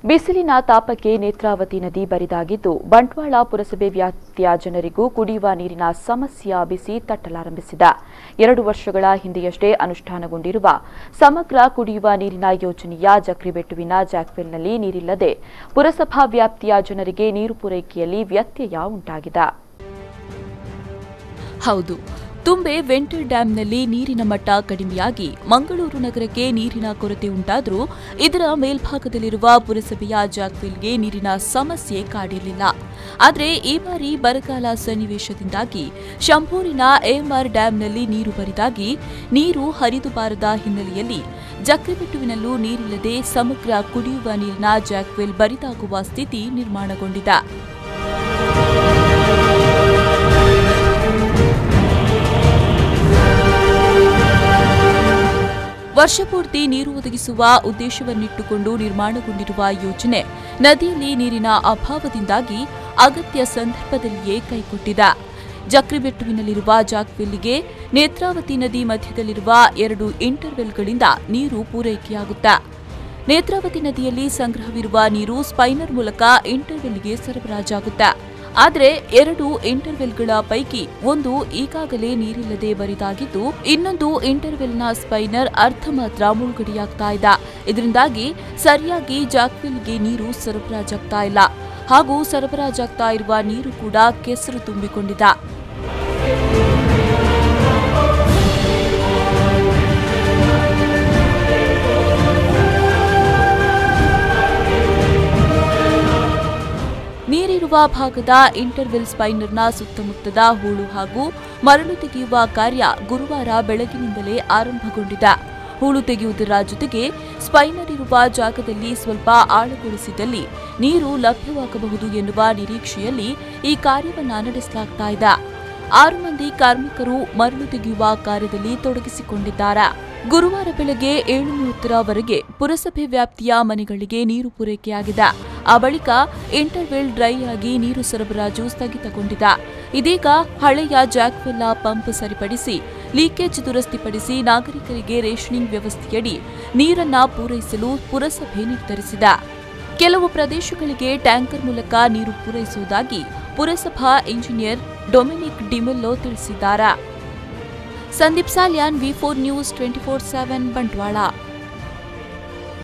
ಬಿಸಿಲಿನ ತಾಪಕ್ಕೆ ನೇತ್ರಾವತಿ ನದಿ ಬರಿದಾಗಿದ್ದು ಬಂಟ್ವಾಳ ಪುರಸಭೆ ವ್ಯಾಪ್ತಿಯ ಜನರಿಗೂ ಕುಡಿಯುವ ನೀರಿನ ಸಮಸ್ಯೆ ಬಿಸಿ ತಟ್ಟಲಾರಂಭಿಸಿದೆ ಎರಡು ವರ್ಷಗಳ ಹಿಂದೆಯಷ್ಟೇ ಅನುಷ್ಠಾನಗೊಂಡಿರುವ ಸಮಗ್ರ ಕುಡಿಯುವ ನೀರಿನ ಯೋಜನೆಯ ಜಕ್ರಿಬೆಟ್ಟುವಿನ ಜಾಕ್ವೆಲ್ನಲ್ಲಿ ನೀರಿಲ್ಲದೆ ಪುರಸಭಾ ವ್ಯಾಪ್ತಿಯ ಜನರಿಗೆ ನೀರು ಪೂರೈಕೆಯಲ್ಲಿ ವ್ಯತ್ಯಯ ಉಂಟಾಗಿದೆ ಹೌದು ತುಂಬೆ ವೆಂಟರ್ ಡ್ಯಾಂನಲ್ಲಿ ನೀರಿನ ಮಟ್ಟ ಕಡಿಮೆಯಾಗಿ ಮಂಗಳೂರು ನಗರಕ್ಕೆ ನೀರಿನ ಕೊರತೆ ಉಂಟಾದರೂ ಇದರ ಮೇಲ್ಭಾಗದಲ್ಲಿರುವ ಪುರಸಭೆಯ ಜಾಕ್ವೆಲ್ಗೆ ನೀರಿನ ಸಮಸ್ಯೆ ಕಾಡಿರಲಿಲ್ಲ ಆದರೆ ಈ ಬಾರಿ ಬರಗಾಲ ಸನ್ನಿವೇಶದಿಂದಾಗಿ ಶಂಭೂರಿನ ಎಎಂಆರ್ ಡ್ಯಾಂನಲ್ಲಿ ನೀರು ಬರಿದಾಗಿ ನೀರು ಹರಿದು ಬಾರದ ಹಿನ್ನೆಲೆಯಲ್ಲಿ ಜಕ್ರಿಬೆಟ್ಟುವಿನಲ್ಲೂ ನೀರಿಲ್ಲದೆ ಸಮಗ್ರ ಕುಡಿಯುವ ನೀರಿನ ಜಾಕ್ವೆಲ್ ಬರಿದಾಗುವ ಸ್ಥಿತಿ ನಿರ್ಮಾಣಗೊಂಡಿದೆ ವರ್ಷಪೂರ್ತಿ ನೀರು ಒದಗಿಸುವ ಉದ್ದೇಶವನ್ನಿಟ್ಟುಕೊಂಡು ನಿರ್ಮಾಣಗೊಂಡಿರುವ ಯೋಜನೆ ನದಿಯಲ್ಲಿ ನೀರಿನ ಅಭಾವದಿಂದಾಗಿ ಅಗತ್ಯ ಸಂದರ್ಭದಲ್ಲಿಯೇ ಕೈಕೊಟ್ಟಿದೆ ಜಕ್ರಿಬೆಟ್ಟುವಿನಲ್ಲಿರುವ ಜಾಕ್ವೆಲ್ಗೆ ನೇತ್ರಾವತಿ ನದಿ ಮಧ್ಯದಲ್ಲಿರುವ ಎರಡು ಇಂಟರ್ವೆಲ್ಗಳಿಂದ ನೀರು ಪೂರೈಕೆಯಾಗುತ್ತೆ ನೇತ್ರಾವತಿ ನದಿಯಲ್ಲಿ ಸಂಗ್ರಹವಿರುವ ನೀರು ಸ್ಪೈನರ್ ಮೂಲಕ ಇಂಟರ್ವೆಲ್ಗೆ ಸರಬರಾಜಾಗುತ್ತೆ ಆದರೆ ಎರಡು ಇಂಟರ್ವೆಲ್ಗಳ ಪೈಕಿ ಒಂದು ಈಗಾಗಲೇ ನೀರಿಲ್ಲದೆ ಬರಿದಾಗಿದ್ದು ಇನ್ನೊಂದು ಇಂಟರ್ವೆಲ್ನ ಸ್ಪೈನರ್ ಅರ್ಧ ಮಾತ್ರ ಮುಳುಗಡೆಯಾಗ್ತಾ ಇದೆ ಇದರಿಂದಾಗಿ ಸರಿಯಾಗಿ ಜಾಕ್ವೆಲ್ಗೆ ನೀರು ಸರಬರಾಜಾಗ್ತಾ ಇಲ್ಲ ಹಾಗೂ ಸರಬರಾಜಾಗ್ತಾ ಇರುವ ನೀರು ಕೂಡ ಕೆಸರು ತುಂಬಿಕೊಂಡಿದೆ ನೀರಿರುವ ಭಾಗದ ಇಂಟರ್ವೆಲ್ ಸ್ಪೈನರ್ನ ಸುತ್ತಮುತ್ತದ ಹೂಳು ಹಾಗೂ ಮರಳು ತೆಗೆಯುವ ಕಾರ್ಯ ಗುರುವಾರ ಬೆಳಗಿನಿಂದಲೇ ಆರಂಭಗೊಂಡಿದೆ ಹೂಳು ತೆಗೆಯುವುದರ ಜೊತೆಗೆ ಸ್ಪೈನರ್ ಇರುವ ಜಾಗದಲ್ಲಿ ಸ್ವಲ್ಪ ಆಳಗೊಳಿಸಿದಲ್ಲಿ ನೀರು ಲಭ್ಯವಾಗಬಹುದು ಎನ್ನುವ ನಿರೀಕ್ಷೆಯಲ್ಲಿ ಈ ಕಾರ್ಯವನ್ನು ನಡೆಸಲಾಗ್ತಾ ಇದೆ ಆರು ಮಂದಿ ಕಾರ್ಮಿಕರು ಮರಳು ತೆಗೆಯುವ ಕಾರ್ಯದಲ್ಲಿ ತೊಡಗಿಸಿಕೊಂಡಿದ್ದಾರೆ ಗುರುವಾರ ಬೆಳಗ್ಗೆ ಏಳು ಮೂವತ್ತರವರೆಗೆ ಪುರಸಭೆ ವ್ಯಾಪ್ತಿಯ ಮನೆಗಳಿಗೆ ನೀರು ಪೂರೈಕೆಯಾಗಿದೆ ಆ ಬಳಿಕ ಇಂಟರ್ವೆಲ್ ಡ್ರೈ ಆಗಿ ನೀರು ಸರಬರಾಜು ಸ್ಥಗಿತಗೊಂಡಿದೆ ಇದೀಗ ಹಳೆಯ ಜಾಕ್ವೆಲ್ಲ ಪಂಪ್ ಸರಿಪಡಿಸಿ ಲೀಕೇಜ್ ದುರಸ್ತಿಪಡಿಸಿ ನಾಗರಿಕರಿಗೆ ರೇಷನಿಂಗ್ ವ್ಯವಸ್ಥೆಯಡಿ ನೀರನ್ನ ಪೂರೈಸಲು ಪುರಸಭೆ ನಿರ್ಧರಿಸಿದೆ ಕೆಲವು ಪ್ರದೇಶಗಳಿಗೆ ಟ್ಯಾಂಕರ್ ಮೂಲಕ ನೀರು ಪೂರೈಸುವುದಾಗಿ ಪುರಸಭಾ ಇಂಜಿನಿಯರ್ ಡೊಮಿನಿಕ್ ಡಿಮೆಲ್ಲೋ ತಿಳಿಸಿದ್ದಾರೆ Sandeep Salian V four news twenty four seven Bantwal